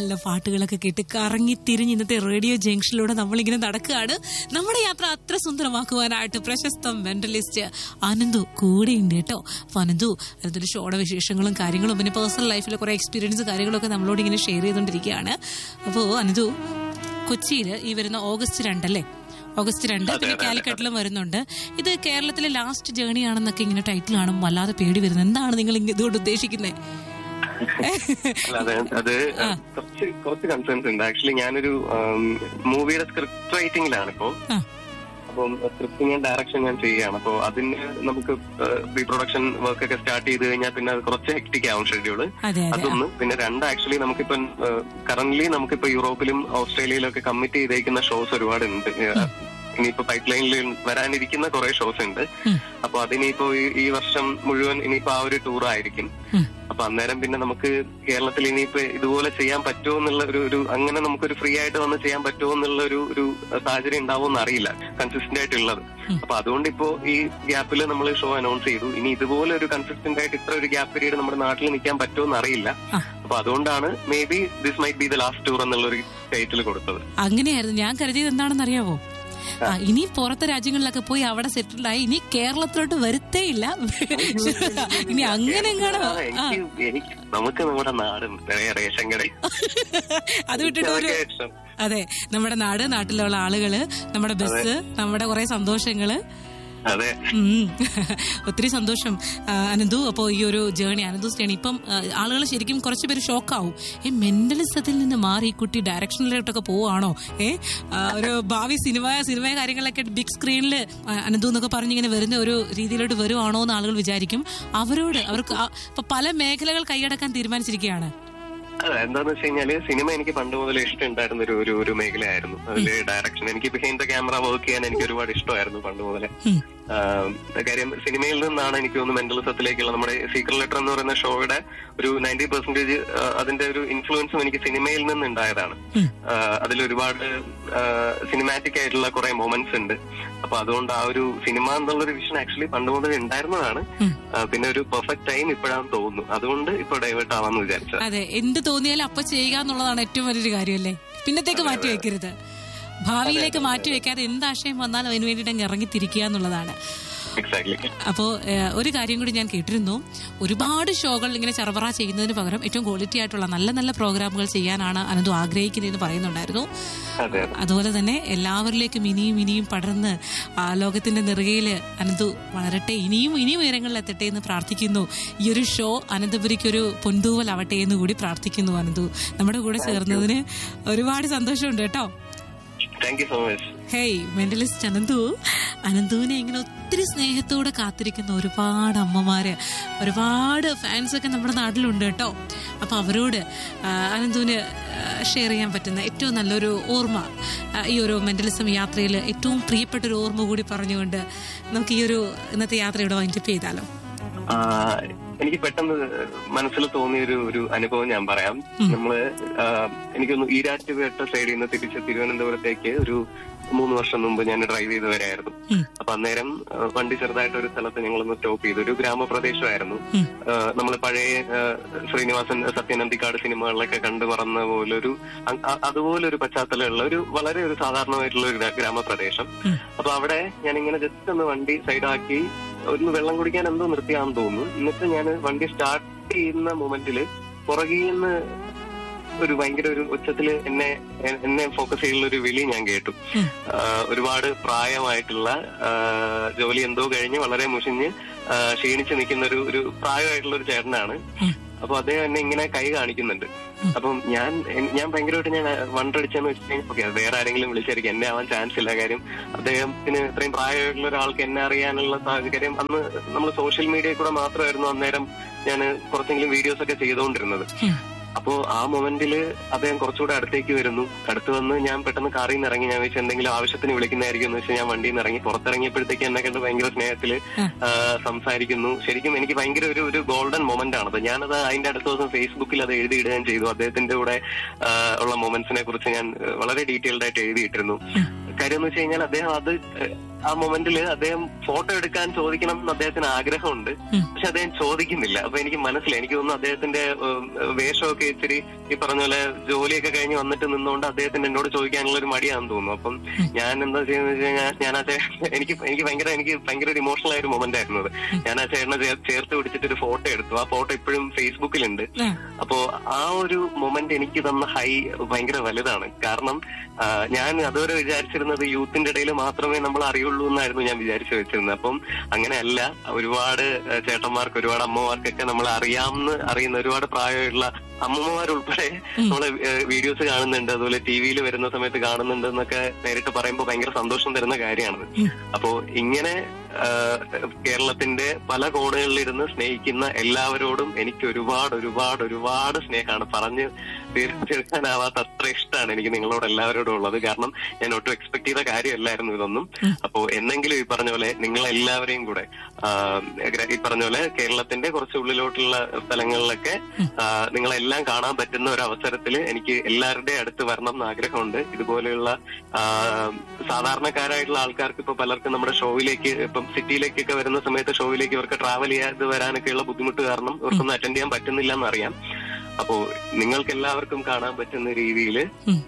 നല്ല പാട്ടുകളൊക്കെ കേട്ട് കറങ്ങി തിരിഞ്ഞ് ഇന്നത്തെ റേഡിയോ ജംഗ്ഷനിലൂടെ നമ്മളിങ്ങനെ നടക്കുകയാണ് നമ്മുടെ യാത്ര അത്ര സുന്ദരമാക്കുവാനായിട്ട് പ്രശസ്ത മെന്റലിസ്റ്റ് അനന്തു കൂടെയുണ്ട് കേട്ടോ അപ്പൊ അനന്തു അതിന്റെ ഷോയുടെ വിശേഷങ്ങളും കാര്യങ്ങളും പിന്നെ പേഴ്സണൽ ലൈഫിലെ കുറെ എക്സ്പീരിയൻസ് കാര്യങ്ങളൊക്കെ നമ്മളോട് ഇങ്ങനെ ഷെയർ ചെയ്തുകൊണ്ടിരിക്കുകയാണ് അപ്പോൾ അനന്തു കൊച്ചിയിൽ ഈ വരുന്ന ഓഗസ്റ്റ് രണ്ടല്ലേ ഓഗസ്റ്റ് രണ്ട് പിന്നെ കാലിക്കട്ടിലും വരുന്നുണ്ട് ഇത് കേരളത്തിലെ ലാസ്റ്റ് ജേണി ആണെന്നൊക്കെ ഇങ്ങനെ ടൈറ്റിൽ കാണുമ്പോൾ വല്ലാതെ പേടി വരുന്നത് എന്താണ് നിങ്ങൾ ഇങ്ങ- ഇതുകൊണ്ട് ഉദ്ദേശിക്കുന്നത് അല്ലാതെ അത് കുറച്ച് കുറച്ച് കൺസേൺസ് ഉണ്ട് ആക്ച്വലി ഞാനൊരു മൂവിയുടെ സ്ക്രിപ്റ്റ് റൈറ്റിംഗിലാണ് ഇപ്പോ ആ. അപ്പം സ്ക്രിപ്റ്റ് ഞാൻ ഡയറക്ഷൻ ഞാൻ ചെയ്യുകയാണ് അപ്പോൾ അതിന് നമുക്ക് പ്രീ പ്രൊഡക്ഷൻ വർക്ക് ഒക്കെ സ്റ്റാർട്ട് ചെയ്ത് കഴിഞ്ഞാൽ പിന്നെ അത് കുറച്ച് ഹെക്ടിക് ആവും ഷെഡ്യൂള് അതെ അതെ അതൊന്ന് പിന്നെ രണ്ട് ആക്ച്വലി നമുക്കിപ്പം കറന്റ് നമുക്കിപ്പോ യൂറോപ്പിലും ഓസ്ട്രേലിയയിലും ഒക്കെ കമ്മിറ്റ് ചെയ്തേക്കുന്ന ഷോസ് ഒരുപാട് ഉണ്ട് ഇനിയിപ്പോ പൈപ്പ് ലൈനിൽ വരാനിരിക്കുന്ന കുറെ ഷോസ് ഉണ്ട് ഉം. അപ്പൊ അതിനിപ്പോ ഈ- ഈ വർഷം മുഴുവൻ ഇനിയിപ്പോ ആ ഒരു ടൂർ ആയിരിക്കും ഉം. അപ്പൊ അന്നേരം പിന്നെ നമുക്ക് കേരളത്തിൽ ഇനിയിപ്പോ ഇതുപോലെ ചെയ്യാൻ പറ്റുമോ എന്നുള്ള ഒരു ഒരു അങ്ങനെ നമുക്കൊരു ഫ്രീ ആയിട്ട് വന്ന് ചെയ്യാൻ പറ്റുമോ എന്നുള്ള ഒരു ഒരു സാഹചര്യം ഉണ്ടാവുമെന്ന് അറിയില്ല കൺസിസ്റ്റന്റ് ആയിട്ടുള്ളത് അപ്പൊ അതുകൊണ്ട് ഇപ്പോ ഈ ഗ്യാപ്പിൽ നമ്മൾ ഷോ അനൗൺസ് ചെയ്തു ഇനി ഇതുപോലെ ഒരു കൺസിസ്റ്റന്റ് ആയിട്ട് ഇത്ര ഒരു ഗ്യാപ്പ് പീരീഡ് നമ്മുടെ നാട്ടിൽ നിൽക്കാൻ പറ്റുമോ എന്ന് അറിയില്ല ആ. അപ്പൊ അതുകൊണ്ടാണ് may be this might be the last tour എന്നുള്ള ഒരു ടൈറ്റിൽ കൊടുത്തത് അങ്ങനെയായിരുന്നു ഞാൻ കരുതിയത് എന്താണെന്ന് അറിയാവോ ആ, ഇനി പുറത്തെ രാജ്യങ്ങളിലൊക്കെ പോയി അവിടെ സെറ്റിൽഡായി ഇനി കേരളത്തിലോട്ട് വരുത്തേ ഇല്ല ഇനി അങ്ങനെ എങ്ങാണോ ആ, എനിക്ക് എനിക്ക് നമുക്ക് നമ്മുടെ നാടും റേഷൻ കട അത് വിട്ടിട്ട് ഒരു അതൊക്കെ ഇഷ്ടം അതെ നമ്മുടെ നാട് നാട്ടിലുള്ള ആളുകള് നമ്മുടെ ബസ് നമ്മുടെ കുറെ സന്തോഷങ്ങള് അതെ ഉം. ഒത്തിരി സന്തോഷം ആ, അനന്തു അപ്പോ ഈ ഒരു ജേണി അനന്തു ജേണി ഇപ്പം ആളുകൾ ശരിക്കും കുറച്ച് പേര് ഷോക്കാവും ഏ മെന്റലിസത്തിൽ നിന്ന് മാറി ഈ കുട്ടി ഡയറക്ഷനിലോട്ടൊക്കെ പോവാണോ ഏ ആ, ഒരു ഭാവി സിനിമ സിനിമ കാര്യങ്ങളൊക്കെ ബിഗ് സ്ക്രീനിൽ അനന്തു എന്നൊക്കെ പറഞ്ഞിങ്ങനെ വരുന്ന ഒരു രീതിയിലോട്ട് വരുവാണോ എന്ന് ആളുകൾ വിചാരിക്കും അവരോട് അവർക്ക് ആ- ഇപ്പൊ പല മേഖലകൾ കൈയടക്കാൻ തീരുമാനിച്ചിരിക്കുകയാണ് അതെ എന്താന്ന് വെച്ച് കഴിഞ്ഞാല് സിനിമ എനിക്ക് പണ്ട് മുതൽ ഇഷ്ടം ഉണ്ടായിരുന്ന ഒരു ഒരു ഒരു മേഖലയായിരുന്നു അതില് ഡയറക്ഷൻ എനിക്ക് ബിഹൈൻഡ് ദ ക്യാമറ വർക്ക് ചെയ്യാൻ എനിക്ക് ഒരുപാട് ഇഷ്ടമായിരുന്നു പണ്ട് മുതലേ ഉം. ആം, കാര്യം സിനിമയിൽ നിന്നാണ് എനിക്ക് തോന്നുന്നു മെന്റലിസത്തിലേക്കുള്ള നമ്മുടെ സീക്രട്ട് ലെറ്റർ എന്ന് പറയുന്ന ഷോയുടെ ഒരു നയൻറ്റി പെർസെന്റേജ് അതിന്റെ ഒരു ഇൻഫ്ലുവൻസും എനിക്ക് സിനിമയിൽ നിന്ന് ഉണ്ടായതാണ് ഉം. അതിൽ ഒരുപാട് സിനിമാറ്റിക് ആയിട്ടുള്ള കുറെ മൊമെന്റ്സ് ഉണ്ട് അപ്പൊ അതുകൊണ്ട് ആ ഒരു സിനിമ എന്നുള്ളൊരു വിഷൻ ആക്ച്വലി പണ്ട് മുതൽ ഉണ്ടായിരുന്നതാണ് ഉം. ആ, പിന്നെ ഒരു പെർഫെക്റ്റ് ടൈം ഇപ്പോഴാണെന്ന് തോന്നുന്നു അതുകൊണ്ട് ഇപ്പൊ ഡൈവേർട്ട് ആവാന്ന് വിചാരിച്ചത് അതെ എന്ത് തോന്നിയാലും അപ്പൊ ചെയ്യുക എന്നുള്ളതാണ് ഏറ്റവും വലിയൊരു കാര്യമല്ലേ പിന്നത്തേക്ക് മാറ്റി വെക്കരുത് ഭാവിയിലേക്ക് മാറ്റി വെക്കാതെ എന്ത് ആശയം വന്നാലും അതിന് വേണ്ടിയിട്ട് അങ്ങ് ഇറങ്ങിത്തിരിക്കുക എന്നുള്ളതാണ് എക്സാക്ട്ലി അപ്പോ ഏഹ്, ഒരു കാര്യം കൂടി ഞാൻ കേട്ടിരുന്നു ഒരുപാട് ഷോകൾ ഇങ്ങനെ ചറവറ ചെയ്യുന്നതിന് പകരം ഏറ്റവും ക്വാളിറ്റി ആയിട്ടുള്ള നല്ല നല്ല പ്രോഗ്രാമുകൾ ചെയ്യാനാണ് അനന്തു ആഗ്രഹിക്കുന്നതെന്ന് പറയുന്നുണ്ടായിരുന്നു അതെ അതെ അതുപോലെ തന്നെ എല്ലാവരിലേക്കും ഇനിയും ഇനിയും പടർന്ന് ആ ലോകത്തിന്റെ നെറുകയിൽ അനന്തു വളരട്ടെ ഇനിയും ഇനിയും ഉയരങ്ങളിൽ എത്തട്ടെ എന്ന് പ്രാർത്ഥിക്കുന്നു ഈ ഒരു ഷോ അനന്തപുരിക്ക് ഒരു പൊന്തൂവലാവട്ടെ എന്ന് കൂടി പ്രാർത്ഥിക്കുന്നു അനന്തു നമ്മുടെ കൂടെ ചേർന്നതിന് ഒരുപാട് സന്തോഷമുണ്ട് കേട്ടോ thank you so much hey mentalist Ananthu അനന്തുവിനെ ഇങ്ങനെ ഒത്തിരി സ്നേഹത്തോടെ കാത്തിരിക്കുന്ന ഒരുപാട് അമ്മമാര് ഒരുപാട് ഫാൻസ് ഒക്കെ നമ്മുടെ നാട്ടിലുണ്ട് കേട്ടോ അപ്പൊ അവരോട് ആ, അനന്തുവിന് ഷെയർ ചെയ്യാൻ പറ്റുന്ന ഏറ്റവും നല്ലൊരു ഓർമ്മ ആ, ഈ ഒരു മെന്റലിസം യാത്രയിൽ ഏറ്റവും പ്രിയപ്പെട്ട ഒരു ഓർമ്മ കൂടി പറഞ്ഞുകൊണ്ട് നമുക്ക് ഈ ഒരു ഇന്നത്തെ യാത്ര ഇവിടെ വൈൻഡപ്പ് ചെയ്താലോ ആ, എനിക്ക് പെട്ടെന്ന് മനസ്സിൽ തോന്നിയ ഒരു ഒരു അനുഭവം ഞാൻ പറയാം നമ്മള് ആ, എനിക്കൊന്ന് ഈരാറ്റുപേട്ട സൈഡിൽ നിന്ന് തിരിച്ച് തിരുവനന്തപുരത്തേക്ക് ഒരു മൂന്ന് വർഷം മുമ്പ് ഞാൻ ഡ്രൈവ് ചെയ്ത് വരായിരുന്നു ഉം. അപ്പൊ അന്നേരം ആ, വണ്ടി ചെറുതായിട്ട് ഒരു സ്ഥലത്ത് ഞങ്ങളൊന്ന് സ്റ്റോപ്പ് ചെയ്തു ഒരു ഗ്രാമപ്രദേശമായിരുന്നു ഉം. നമ്മൾ പഴയ ആ, ശ്രീനിവാസൻ സത്യനന്ദിക്കാട് സിനിമകളിലൊക്കെ കണ്ടു മറന്ന പോലെ ഒരു അ- അ- അതുപോലെ ഒരു പശ്ചാത്തലമുള്ള ഒരു വളരെ ഒരു സാധാരണമായിട്ടുള്ള ഒരു ഗ്രാ- ഗ്രാമപ്രദേശം ഉം. അപ്പൊ അവിടെ ഞാൻ ഇങ്ങനെ ജസ്റ്റ് ഒന്ന് വണ്ടി സൈഡാക്കി ഒന്ന് വെള്ളം കുടിക്കാൻ എന്തോ നിർത്തിയാന്ന് തോന്നുന്നു എന്നിട്ട് ഞാൻ വണ്ടി സ്റ്റാർട്ട് ചെയ്യുന്ന മൊമെന്റില് പുറകിൽ നിന്ന് ഒരു ഭയങ്കര ഒരു ഉച്ചത്തില് എന്നെ എ- എന്നെ ഫോക്കസ് ചെയ്യുന്ന ഒരു വിളി ഞാൻ കേട്ടു ഉം. ആ, ഒരുപാട് പ്രായമായിട്ടുള്ള ആ, ജോലി എന്തോ കഴിഞ്ഞ് വളരെ മുഷിഞ്ഞ് ആ, ക്ഷീണിച്ച് നിൽക്കുന്ന ഒരു ഒരു പ്രായമായിട്ടുള്ള ഒരു ചേട്ടനാണ് ഉം. അപ്പൊ അദ്ദേഹം എന്നെ ഇങ്ങനെ കൈ കാണിക്കുന്നുണ്ട് അപ്പം ഞാൻ എൻ- ഞാൻ ഭയങ്കരമായിട്ട് ഞാൻ വണ്ടടിച്ചെന്ന് വെച്ച് കഴിഞ്ഞാൽ ഓക്കെ വേറെ ആരെങ്കിലും വിളിച്ചായിരിക്കും എന്നെ ആവാൻ ചാൻസ് ഇല്ല കാര്യം അദ്ദേഹത്തിന് ഇത്രയും പ്രായമായിട്ടുള്ള ഒരാൾക്ക് എന്നെ അറിയാനുള്ള സാഹചര്യം അന്ന് നമ്മൾ സോഷ്യൽ മീഡിയയിൽ കൂടെ മാത്രമായിരുന്നു അന്നേരം ഞാൻ കുറച്ചെങ്കിലും വീഡിയോസ് ഒക്കെ ചെയ്തുകൊണ്ടിരുന്നത് ഉം. അപ്പോ ആ മൊമെന്റില് അദ്ദേഹം കുറച്ചുകൂടെ അടുത്തേക്ക് വരുന്നു അടുത്ത് വന്ന് ഞാൻ പെട്ടെന്ന് കാറിൽ നിന്ന് ഇറങ്ങി ഞാൻ വെച്ച് എന്തെങ്കിലും ആവശ്യത്തിന് വിളിക്കുന്നതായിരിക്കും എന്ന് വെച്ചാൽ ഞാൻ വണ്ടിയിൽ നിന്ന് ഇറങ്ങി പുറത്തിറങ്ങിയപ്പോഴത്തേക്ക് എന്നെ കണ്ട് ഭയങ്കര സ്നേഹത്തില് ഉം. ആ, സംസാരിക്കുന്നു ശരിക്കും എനിക്ക് ഭയങ്കര ഒരു ഒരു ഗോൾഡൻ മൊമെന്റ് ആണ് അത് ഞാനത് അതിന്റെ അടുത്ത ദിവസം ഫേസ്ബുക്കിൽ അത് എഴുതിയിടുകയും ചെയ്തു അദ്ദേഹത്തിന്റെ കൂടെ ആ, ഉള്ള മൊമെന്റ്സിനെ കുറിച്ച് ഞാൻ ആ, വളരെ ഡീറ്റെയിൽഡ് ആയിട്ട് എഴുതിയിട്ടിരുന്നു കാര്യം എന്ന് വെച്ച് കഴിഞ്ഞാൽ അദ്ദേഹം അത് ആ, ആ മൊമെന്റിൽ അദ്ദേഹം ഫോട്ടോ എടുക്കാൻ ചോദിക്കണം എന്ന് അദ്ദേഹത്തിന് ആഗ്രഹമുണ്ട് ഉം. പക്ഷെ അദ്ദേഹം ചോദിക്കുന്നില്ല അപ്പൊ എനിക്ക് മനസ്സിലായി എനിക്ക് തോന്നുന്നു അദ്ദേഹത്തിന്റെ ഉം, വേഷമൊക്കെ ഇച്ചിരി ഈ പറഞ്ഞ പോലെ ജോലിയൊക്കെ കഴിഞ്ഞ് വന്നിട്ട് നിന്നുകൊണ്ട് അദ്ദേഹത്തിന് എന്നോട് ചോദിക്കാനുള്ള ഒരു മടിയാണെന്ന് തോന്നുന്നു അപ്പം ഞാൻ എന്താ ചെയ്യുന്നത് വെച്ച് കഴിഞ്ഞാൽ ഞാൻ ആ ചേ- എനിക്ക് എനിക്ക് ഭയങ്കര എനിക്ക് ഭയങ്കര ഒരു ഇമോഷണൽ ആയ ഒരു മൊമെന്റ് ആയിരുന്നു അത് ഞാൻ ആ ചേട്ടനെ ചേ- ചേർത്ത് പിടിച്ചിട്ട് ഒരു ഫോട്ടോ എടുത്തു ആ ഫോട്ടോ ഇപ്പോഴും ഫേസ്ബുക്കിലുണ്ട് ആ. അപ്പോ ആ ഒരു മൊമെന്റ് എനിക്ക് തന്ന ഹൈ ഭയങ്കര വലുതാണ് കാരണം ആ, ഞാൻ അതുവരെ വിചാരിച്ചിരുന്നത് യൂത്തിന്റെ ഇടയിൽ മാത്രമേ നമ്മൾ അറിയുള്ളൂ എന്നായിരുന്നു ഞാൻ വിചാരിച്ചു വെച്ചിരുന്നത് അപ്പം അങ്ങനെയല്ല ഒരുപാട് ആ, ചേട്ടന്മാർക്ക് ഒരുപാട് അമ്മമാർക്കൊക്കെ നമ്മൾ അറിയാമെന്ന് അറിയുന്ന ഒരുപാട് പ്രായമുള്ള അമ്മമാരുൾപ്പെടെ നമ്മള് വീഡിയോസ് കാണുന്നുണ്ട് അതുപോലെ ടി വിയിൽ വരുന്ന സമയത്ത് കാണുന്നുണ്ട് എന്നൊക്കെ നേരിട്ട് പറയുമ്പോൾ ഭയങ്കര സന്തോഷം തരുന്ന കാര്യമാണ് അപ്പോ ഇങ്ങനെ ആ, കേരളത്തിന്റെ പല കോണുകളിലിരുന്ന് സ്നേഹിക്കുന്ന എല്ലാവരോടും എനിക്ക് ഒരുപാട് ഒരുപാട് ഒരുപാട് സ്നേഹമാണ് പറഞ്ഞ് തീർച്ചെടുക്കാനാവാത്ത അത്ര ഇഷ്ടമാണ് എനിക്ക് നിങ്ങളോട് എല്ലാവരോടും ഉള്ളത് കാരണം ഞാൻ ഒട്ടും എക്സ്പെക്ട് ചെയ്ത കാര്യമല്ലായിരുന്നു ഇതൊന്നും അപ്പോ എന്നെങ്കിലും ഈ പറഞ്ഞ പോലെ നിങ്ങൾ എല്ലാവരെയും കൂടെ ആ, ഗ്ര- ഈ പറഞ്ഞ പോലെ കേരളത്തിന്റെ കുറച്ച് ഉള്ളിലോട്ടുള്ള സ്ഥലങ്ങളിലൊക്കെ ആ, നിങ്ങളെല്ലാം കാണാൻ പറ്റുന്ന ഒരു അവസരത്തിൽ എനിക്ക് എല്ലാവരുടെ അടുത്ത് വരണം എന്ന് ആഗ്രഹമുണ്ട് ഇതുപോലെയുള്ള ആ, സാധാരണക്കാരായിട്ടുള്ള ആൾക്കാർക്ക് ഇപ്പൊ പലർക്കും നമ്മുടെ ഷോയിലേക്ക് ഇപ്പം സിറ്റിയിലേക്കൊക്കെ വരുന്ന സമയത്ത് ഷോയിലേക്ക് ഇവർക്ക് ട്രാവൽ ചെയ്യാതെ വരാനൊക്കെയുള്ള ബുദ്ധിമുട്ട് കാരണം ഇവർക്കൊന്നും അറ്റൻഡ് ചെയ്യാൻ പറ്റുന്നില്ല എന്നറിയാം അപ്പോ നിങ്ങൾക്ക് എല്ലാവർക്കും കാണാൻ പറ്റുന്ന രീതിയിൽ ഉം.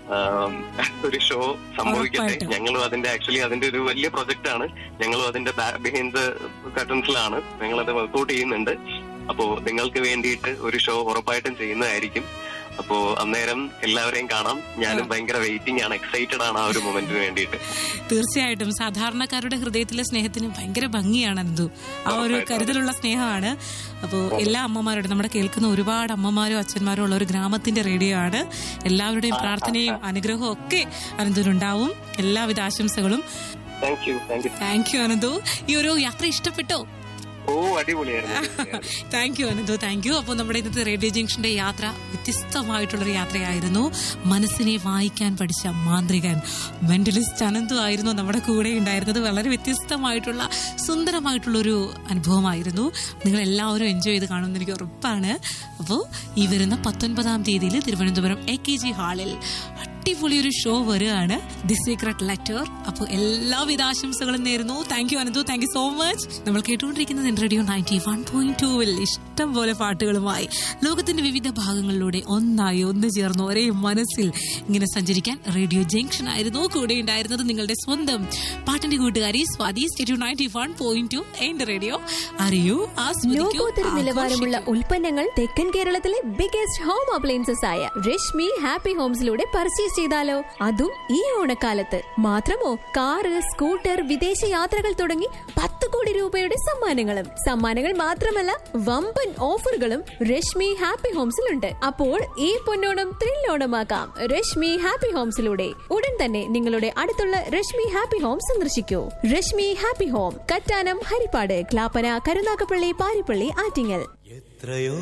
ഒരു ഷോ സംഭവിക്കട്ടെ ഉറപ്പായിട്ടും. ഞങ്ങളും അതിന്റെ ആക്ച്വലി അതിന്റെ ഒരു വലിയ പ്രൊജക്ട് ആണ് ഞങ്ങളും അതിന്റെ ബിഹൈൻഡ് ദ കട്ടൻസിലാണ് ഞങ്ങൾ അത് വർക്ക്ഔട്ട് ചെയ്യുന്നുണ്ട് അപ്പോ നിങ്ങൾക്ക് വേണ്ടിയിട്ട് ഒരു ഷോ ഉറപ്പായിട്ടും ചെയ്യുന്നതായിരിക്കും അപ്പോ അന്നേരം എല്ലാവരെയും കാണാം ഞാനും ഭയങ്കര വെയിറ്റിംഗ് ആണ് എക്സൈറ്റഡ് ആണ് ആ ഒരു മൊമെന്റിന് വേണ്ടിയിട്ട് തീർച്ചയായിട്ടും സാധാരണക്കാരുടെ ഹൃദയത്തിലെ സ്നേഹത്തിന് ഭയങ്കര ഭംഗിയാണ് എന്തു ആ ഒരു കരുതലുള്ള സ്നേഹമാണ് അപ്പോൾ എല്ലാ അമ്മമാരോടും നമ്മുടെ കേൾക്കുന്ന ഒരുപാട് അമ്മമാരും അച്ഛന്മാരും ഉള്ള ഒരു ഗ്രാമത്തിന്റെ റേഡിയോ ആണ് എല്ലാവരുടെയും പ്രാർത്ഥനയും അനുഗ്രഹവും ഒക്കെ അനന്തുനുണ്ടാവും എല്ലാവിധ ആശംസകളും thank you thank you thank you Ananthu ഈ ഒരു യാത്ര ഇഷ്ടപ്പെട്ടോ ഓ അടിപൊളിയായിരുന്നു thank you Ananthu thank you അപ്പോൾ നമ്മുടെ ഇന്നത്തെ റേഡിയോ ജംഗ്ഷന്റെ യാത്ര വ്യത്യസ്തമായിട്ടുള്ളൊരു യാത്രയായിരുന്നു മനസ്സിനെ വായിക്കാൻ പഠിച്ച മാന്ത്രികൻ മെന്റലിസ്റ്റ് അനന്തു ആയിരുന്നു നമ്മുടെ കൂടെ ഉണ്ടായിരുന്നത് വളരെ വ്യത്യസ്തമായിട്ടുള്ള സുന്ദരമായിട്ടുള്ളൊരു അനുഭവമായിരുന്നു നിങ്ങൾ എല്ലാവരും എൻജോയ് ചെയ്ത് കാണുമെന്ന് എനിക്ക് ഉറപ്പാണ് അപ്പോൾ ഈ വരുന്ന പത്തൊൻപതാം തീയതിയിൽ തിരുവനന്തപുരം എ കെ ജി ഹാളിൽ അടിപൊളി ഒരു ഷോ വരികയാണ് ദി സീക്രട്ട് ലെറ്റർ അപ്പോൾ എല്ലാവിധ ആശംസകളും നേരുന്നു thank you Ananthu thank you so much നമ്മൾ കേട്ടുകൊണ്ടിരിക്കുന്നത് N radio ninety one point ടൂവിൽ ഇഷ്ടം പോലെ പാട്ടുകളുമായി ലോകത്തിന്റെ വിവിധ ഭാഗങ്ങളിലൂടെ ഒന്നായി ഒന്ന് ചേർന്ന് ഒരേ മനസ്സിൽ ഇങ്ങനെ സഞ്ചരിക്കാൻ റേഡിയോ ജംഗ്ഷൻ ആയിരുന്നു കൂടെ ഉണ്ടായിരുന്നത് നിങ്ങളുടെ സ്വന്തം പാട്ടിന്റെ കൂട്ടുകാരി സ്വാതി സ്റ്റേഡിയോ നയൻറ്റി വൺ പോയിന്റ് ടു എന്റെ റേഡിയോ അറിയൂ ആസ്വദിക്കൂ ലോകോത്തര നിലവാരമുള്ള ആഘോഷിക്കൂ. ഉൽപ്പന്നങ്ങൾ തെക്കൻ കേരളത്തിലെ ബിഗസ്റ്റ് ഹോം അപ്ലയൻസസ് ആയ രശ്മി ഹാപ്പി ഹോംസിലൂടെ പർച്ചേസ് ചെയ്താലോ അതും ഈ ഓണക്കാലത്ത് മാത്രമോ കാറ് സ്കൂട്ടർ വിദേശ യാത്രകൾ തുടങ്ങി പത്ത് കോടി രൂപയുടെ സമ്മാനങ്ങളും സമ്മാനങ്ങൾ മാത്രമല്ല വമ്പൻ ഓഫറുകളും രശ്മി ഹാപ്പി ഹോംസിലുണ്ട് അപ്പോൾ ഈ പൊന്നോണം ത്രില്ലോണമാക്കാം രശ്മി ഹാപ്പി ഹോംസിലൂടെ ഉടൻ തന്നെ നിങ്ങളുടെ അടുത്തുള്ള രശ്മി ഹാപ്പി ഹോം സന്ദർശിക്കൂ രശ്മി ഹാപ്പി ഹോം കറ്റാനം ഹരിപ്പാട് ക്ലാപ്പന കരുനാഗപ്പള്ളി പാരിപ്പള്ളി ആറ്റിങ്ങൽ എത്രയോ